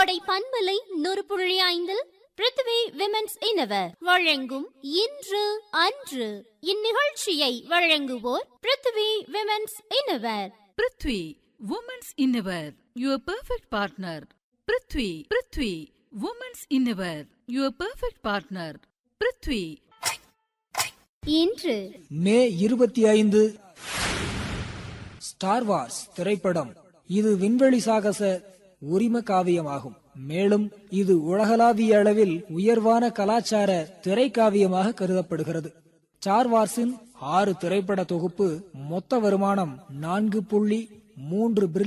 கோடை பண்பலை நூறு புள்ளி ஐந்தில் பிருத்வி விமென்ஸ் இனவர் வழங்கும் இன்று அன்று இந்நிகழ்ச்சியை வழங்குவோர் Prithvi women's innerwear Prithvi women's innerwear your perfect partner Prithvi Prithvi women's innerwear your perfect partner Prithvi இன்று மே இருபத்தி ஐந்து ஸ்டார் வார்ஸ் திரைப்படம் இது விண்வெளி சாகச உரிம காவியமாகும் மேலும் இது உலகளாவிய அளவில் உயர்வான கலாச்சார திரைக்காவியமாக கருதப்படுகிறது ஸ்டார் வார்ஸின் ஆறு திரைப்பட தொகுப்பு மொத்த வருமானம் நான்கு புள்ளி மூன்று